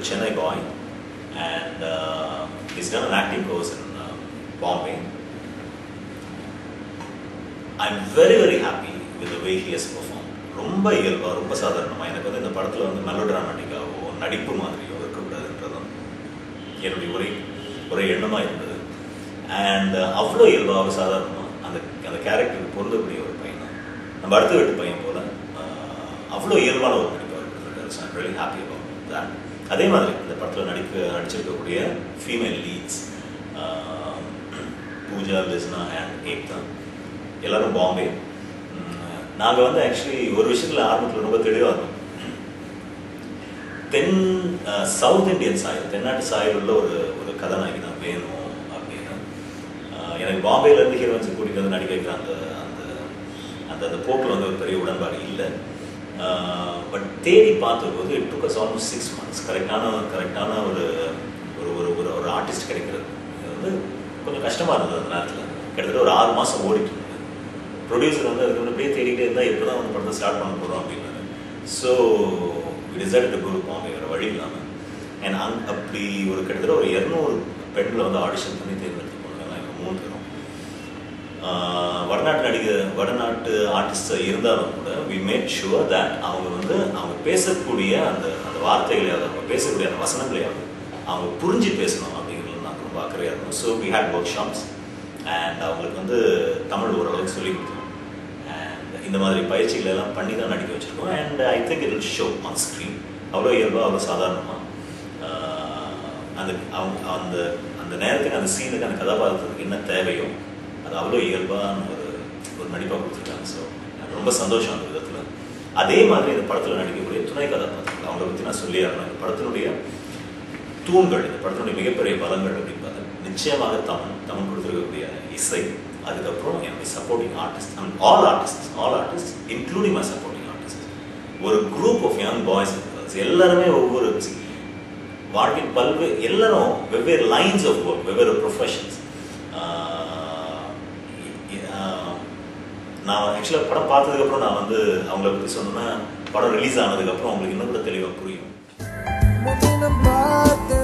Chennai boy, and uh, he's done an acting course in uh, Bombay. I'm very very happy with the way he has performed. ரொம்ப இயல்பா ரொம்ப சாதாரணமா எனக்கு வந்து இந்த படத்துல வந்து மெலோட்ராமேட்டிக்காவோ நடிப்பு மாதிரியோ இருக்கக்கூடாதுன்றதும் என்னுடைய ஒரே ஒரே எண்ணமா இருந்தது அண்ட் அவ்வளோ இயல்பாக சாதாரணமா அந்த அந்த கேரக்டருக்கு பொருந்தக்கூடிய ஒரு பையன் தான் நம்ம அடுத்த வீட்டு பையன் போல ஆஹ், அவ்வளோ இயல்பான ஒரு நடிப்பாக கொடுத்துருக்காரு so I'm really happy about that அதே மாதிரி இந்த படத்தில் நடிக்க நடிச்சிருக்கக்கூடிய female leads Pooja Lisna and Ekta எல்லாரும் பாம்பே நாங்கள் வந்து ஆக்சுவலி ஒரு விஷயத்தில் ஆரம்பத்தில் ரொம்ப தெளிவாக இருந்தோம் தென் சவுத் இந்தியன் சாயல் தென்னாட்டு சாயல் உள்ள ஒரு ஒரு கதாநாயகி தான் வேணும் அப்படின்னு அஹ், எனக்கு பாம்பேல இருந்து ஹீரோயின்ஸ் கூட்டிட்டு வந்து நடிக்க வைக்கிற அந்த அந்த அந்த அந்த போக்கில் வந்து ஒரு பெரிய உடன்பாடு இல்லை பட் தேடி பார்த்தபோது it took us almost six months கரெக்டான கரெக்டான ஒரு ஒரு ஒரு ஒரு ஒரு ஆர்டிஸ்ட் கிடைக்கிறது இது வந்து கொஞ்சம் கஷ்டமாக இருந்தது அந்த நேரத்தில் கிட்டத்தட்ட ஒரு ஆறு மாதம் ஓடிட்டு இருந்தது ப்ரொடியூசர் வந்து அதுக்கு வந்து அப்படியே தேடிக்கிட்டே இருந்தால் எப்போ தான் வந்து படத்தை ஸ்டார்ட் பண்ண போகிறோம் அப்படின்னு so decide to Guru Bombay வேறு வழி இல்லாமல் அண்ட் அங் அப்படி ஒரு கிட்டத்தட்ட ஒரு இரநூறு பெண்களை வந்து ஆடிஷன் பண்ணி தேர்ந்தெடுத்து போனாங்க நாங்கள் மூணு பேரும் ஆஹ் வடநாட்டு நடிகர் வடநாட்டு ஆர்டிஸ்ட் இருந்தாலும் கூட வி மேட் ஷுவர் தட் அவங்க வந்து அவங்க பேசக்கூடிய அந்த அந்த வார்த்தைகளையாவது அவங்க பேசக்கூடிய அந்த வசனங்களையாவது அவங்க புரிஞ்சு பேசணும் அப்படிங்கிறது நாங்கள் ரொம்ப அக்கறையாக இருந்தோம் so we had workshops and அவங்களுக்கு வந்து தமிழ் ஓரளவுக்கு சொல்லி கொடுத்தோம் அண்ட் இந்த மாதிரி பயிற்சிகளை எல்லாம் பண்ணி தான் நடிக்க வச்சிருக்கோம் and I think it will show on screen அவ்வளோ இயல்பாக அவ்வளோ சாதாரணமாக அந்த அவங்க அந்த அந்த நேரத்துக்கு அந்த சீனுக்கு அந்த கதாபாத்திரத்துக்கு என்ன தேவையோ அது அவ்வளோ இயல்பான ஒரு ஒரு நடிப்பாக கொடுத்துருக்காங்க ஸோ எனக்கு ரொம்ப சந்தோஷம் அந்த விதத்தில் அதே மாதிரி இந்த படத்தில் நடிக்கக்கூடிய துணை கதாபாத்திரங்கள் அவங்கள பற்றி நான் சொல்லி ஆகணும் இந்த படத்தினுடைய தூண்கள் இந்த படத்தினுடைய மிகப்பெரிய பலங்கள் அப்படின்னு பார்த்தா நிச்சயமாக தமிழ் தமிழ் கொடுத்துருக்கக்கூடிய இசை அதுக்கப்புறம் என்னுடைய supporting artist I mean all artist all artist including my supporting artist ஒரு குரூப் ஆஃப் யங் பாய்ஸ் எல்லாருமே ஒவ்வொரு வாழ்க்கையின் பல்வேறு எல்லாரும் வெவ்வேறு லைன்ஸ் ஆஃப் ஒர்க் வெவ்வேறு ப்ரொஃபஷன்ஸ் நான் ஆக்சுவலாக படம் பார்த்ததுக்கப்புறம் நான் வந்து அவங்கள பற்றி சொன்னேன்னா படம் ரிலீஸ் ஆனதுக்கப்புறம் அவங்களுக்கு இன்னும் கூட தெளிவாக புரியும் முன்தினம் பார்த்து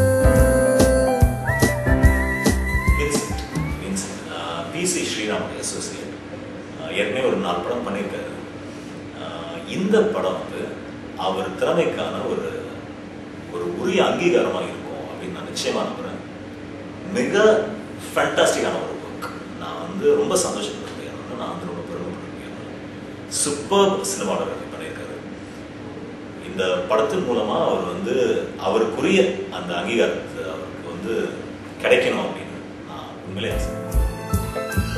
வின்சென்ட் வின்சென்ட் பிசி ஸ்ரீராமுடைய அசோசியேட் ஏற்கனவே ஒரு நாலு படம் பண்ணியிருக்காரு ஆஹ் இந்த படம் வந்து அவர் திறமைக்கான ஒரு ஒரு உரிய அங்கீகாரமாக இருக்கும் அப்படின்னு நான் நிச்சயமா நம்புறேன் மிக ஃபேண்டாஸ்டிக்கான ஒரு ஒர்க் நான் வந்து ரொம்ப சந்தோஷப்படுறேன் நான் வந்து ரொம்ப பெருமைப்படுறேன் சூப்பர் சினிமாட்டோகிராஃபி பண்ணியிருக்காரு இந்த படத்தின் மூலமா அவர் வந்து அவருக்குரிய அந்த அங்கீகாரத்தை அவருக்கு வந்து கிடைக்கணும் அப்படின்னு நான் உண்மையிலே ஆசைப்படுறேன்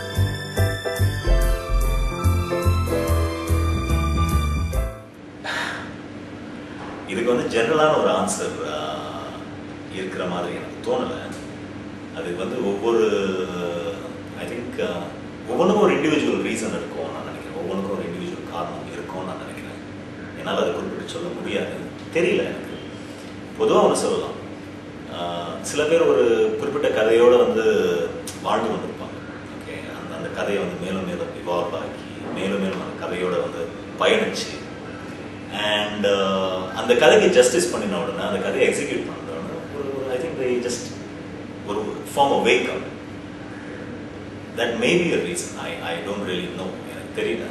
இதுக்கு வந்து ஜெனரலான ஒரு ஆன்சர் இருக்கிற மாதிரி எனக்கு தோணலை அதுக்கு வந்து ஒவ்வொரு ஐ திங்க் ஒவ்வொன்றுக்கும் ஒரு இண்டிவிஜுவல் ரீசன் இருக்கும் நான் நினைக்கிறேன் ஒவ்வொன்றுக்கும் ஒரு இண்டிவிஜுவல் காரணம் இருக்கும்னு நான் நினைக்கிறேன் என்னால் அதை குறிப்பிட்டு சொல்ல முடியாது தெரியல எனக்கு பொதுவாக ஒன்று சொல்லலாம் ஆஹ் சில பேர் ஒரு குறிப்பிட்ட கதையோடு வந்து வாழ்ந்து வந்திருப்பாங்க ஓகே அந்த அந்த கதையை வந்து மேலும் மேலும் இவால்வ் ஆக்கி மேலும் மேலும் அந்த கதையோட வந்து பயணிச்சு அண்ட் அந்த கதைக்கு ஜஸ்டிஸ் பண்ணின உடனே அந்த கதையை எக்ஸிக்யூட் பண்ண உடனே ஒரு ஒரு ஐ திங்க் ஜஸ்ட் ஒரு form of vacuum that may be a reason I I don't really know எனக்கு தெரியல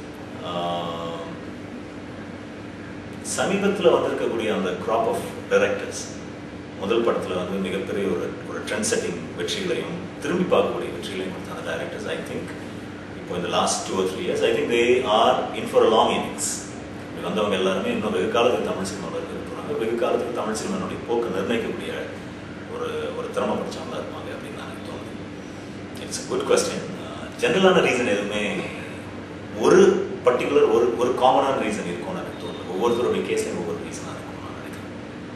சமீபத்தில் வந்திருக்கக்கூடிய அந்த கிராப் ஆஃப் டைரக்டர்ஸ் முதல் படத்தில் வந்து மிகப்பெரிய ஒரு ஒரு ட்ரெண்ட் செட்டிங் வெற்றிகளையும் திரும்பி பார்க்கக்கூடிய வெற்றிகளையும் கொடுத்த அந்த டைரக்டர்ஸ் ஐ திங்க் இப்போ இந்த last two or three years I think they are in for a long innings இப்படி வந்தவங்க எல்லாருமே இன்னும் வெகு காலத்துக்கு தமிழ் சினிமாவில் இருக்க போகிறாங்க வெகு காலத்துக்கு தமிழ் சினிமானுடைய போக்கு நிர்ணயிக்கக்கூடிய ஒரு ஒரு திறமை படிச்சவங்களா இருப்பாங்க அப்படின்னு நான் எனக்கு தோணுது இட்ஸ் குட் கொஸ்டின் ஜென்ரலான ரீசன் எதுவுமே ஒரு பர்டிகுலர் ஒரு ஒரு காமனான ரீசன் இருக்கும்னு எனக்கு தோணுது ஒவ்வொருத்தருடைய கேஸ்லையும் ஒவ்வொரு ரீசனாக இருக்கும் நான் நினைக்கிறேன்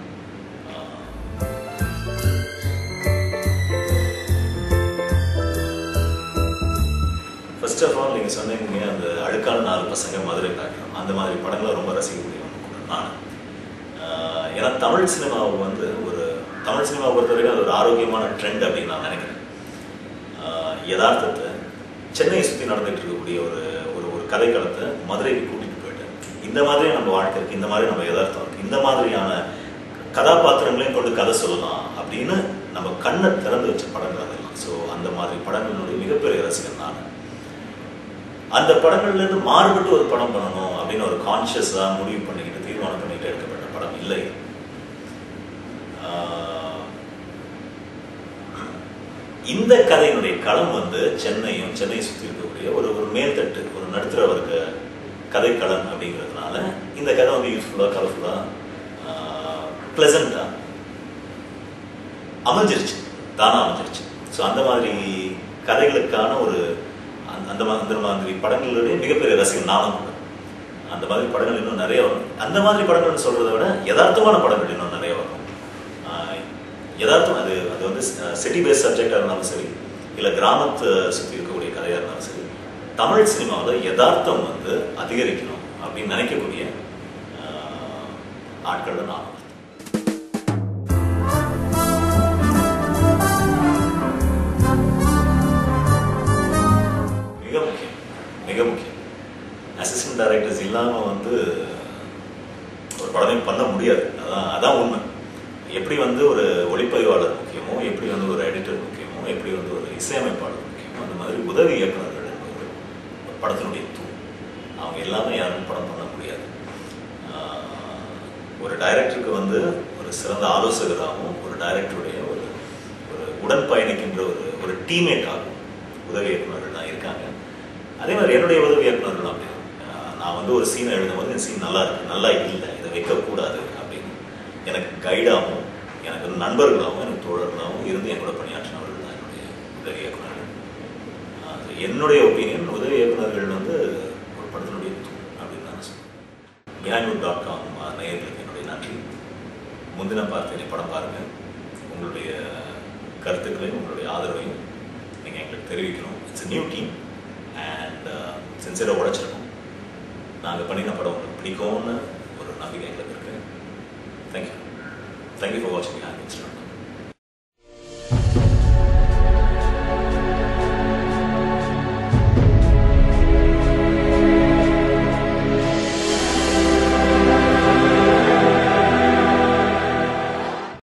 ஃபர்ஸ்ட் ஆஃப் ஆல் நீங்கள் சொன்னீங்க அந்த அழுக்கான நாலு பசங்க மதுரை காட்டணும் அந்த மாதிரி படங்களை ரொம்ப ரசிக்கக்கூடியவங்க கூட நான் ஆஹ் ஏன்னா தமிழ் சினிமாவை வந்து ஒரு தமிழ் சினிமாவை பொறுத்த வரைக்கும் அது ஒரு ஆரோக்கியமான ட்ரெண்ட் அப்படின்னு நான் நினைக்கிறேன் ஆஹ் யதார்த்தத்தை சென்னையை சுற்றி நடந்துட்டு இருக்கக்கூடிய ஒரு ஒரு ஒரு கதைக்களத்தை மதுரைக்கு கூட்டிட்டு போயிட்டு இந்த மாதிரி நம்ம வாழ்க்கை இருக்கு இந்த மாதிரி நம்ம யதார்த்தம் இருக்கு இந்த மாதிரியான கதாபாத்திரங்களையும் கொண்டு கதை சொல்லலாம் அப்படின்னு நம்ம கண்ணை திறந்து வச்ச படங்கள் அதெல்லாம் ஸோ அந்த மாதிரி படங்களுடைய மிகப்பெரிய ரசிகன் நான் அந்த படங்கள்ல இருந்து மாறுபட்டு ஒரு படம் பண்ணணும் அப்படின்னு ஒரு கான்ஷியஸா முடிவு பண்ணிக்கிட்டு தீர்மானம் பண்ணிட்டு எடுக்கப்பட்ட படம் இல்லை ஆஹ், இந்த கதையினுடைய களம் வந்து சென்னையும் சென்னை சுற்றி இருக்கக்கூடிய ஒரு ஒரு மேல்தட்டு ஒரு நடுத்தர வர்க்க கதைக்களம் அப்படிங்கிறதுனால இந்த கதை வந்து யூஸ்ஃபுல்லாக கலர்ஃபுல்லாக ப்ளசண்ட்டாக அமைஞ்சிருச்சு தானா அமைஞ்சிருச்சு ஸோ அந்த மாதிரி கதைகளுக்கான ஒரு அந்த- அந்த மா- அந்த மாதிரி படங்களுடைய மிகப்பெரிய ரசிகன் நானும் கூட அந்த மாதிரி படங்கள் இன்னும் நிறைய வரும் அந்த மாதிரி படங்கள்னு சொல்றதை விட யதார்த்தமான படங்கள் இன்னும் நிறைய வரும் ஆஹ் யதார்த்தம் அது அது வந்து சிட்டி பேஸ் சப்ஜெக்டாக இருந்தாலும் சரி இல்லை கிராமத்தை சுற்றி இருக்கக்கூடிய கதையாக இருந்தாலும் சரி தமிழ் சினிமாவில் யதார்த்தம் வந்து அதிகரிக்கணும் அப்படின்னு நினைக்கக்கூடிய ஆஹ், ஆட்கள்ல நான் மிக முக்கியம் மிக முக்கியம் அசிஸ்டன்ட் டைரக்டர்ஸ் இல்லாமல் வந்து ஒரு படமே பண்ண முடியாது அதான் அதான் உண்மை எப்படி வந்து ஒரு ஒளிப்பதிவாளர் முக்கியமோ எப்படி வந்து ஒரு எடிட்டர் முக்கியமோ எப்படி வந்து ஒரு இசையமைப்பாளர் முக்கியமோ அந்த மாதிரி உதவி இயக்குனர்கள் என்பவர் ஒரு படத்தினுடைய தூண் அவங்க எல்லாமே யாரும் படம் பண்ண முடியாது ஆஹ் ஒரு டைரக்டருக்கு வந்து ஒரு சிறந்த ஆலோசகராகவும் ஒரு டைரக்டருடைய ஒரு ஒரு உடன் பயணிக்கின்ற ஒரு ஒரு டீம்மேட் ஆகும் உதவி இயக்குனர்கள் தான் இருக்காங்க அதே மாதிரி என்னுடைய உதவி இயக்குனர்கள் அப்படி ஆஹ் நான் வந்து ஒரு சீனை எழுதும்போது இந்த சீன் நல்லா இருக்கு நல்லா இல்லை இதை வைக்கக்கூடாது அப்படின்னு எனக்கு கைடாகவும் எனக்கு வந்து நண்பர்களாகவும் எனக்கு தோழர்களாகவும் இருந்து என் கூட பணியாற்றினவர்கள் தான் என்னுடைய உதவி இயக்குனர்கள் ஆஹ் so என்னுடைய ஒப்பீனியன் உதவி இயக்குனர்கள் வந்து ஒரு படத்தினுடைய தூண் அப்படின்னு தான் சொல்லுவேன் பிஹைண்ட் டாட் காம் நேயர்களுக்கு என்னுடைய நன்றி முந்தின பார்த்தேன் படம் பாருங்க உங்களுடைய கருத்துக்களையும் உங்களுடைய ஆதரவையும் நீங்கள் எங்களுக்கு தெரிவிக்கணும் இட்ஸ் நியூ டீம் அண்ட் சின்சியராக உழைச்சிருக்கோம் நாங்கள் பண்ணின படம் உங்களுக்கு பிடிக்கும்னு ஒரு நம்பிக்கை எங்களுக்கு இருக்கு தேங்க்யூ தேங்க்யூ ஃபார் வாட்சிங் ஹேண்ட்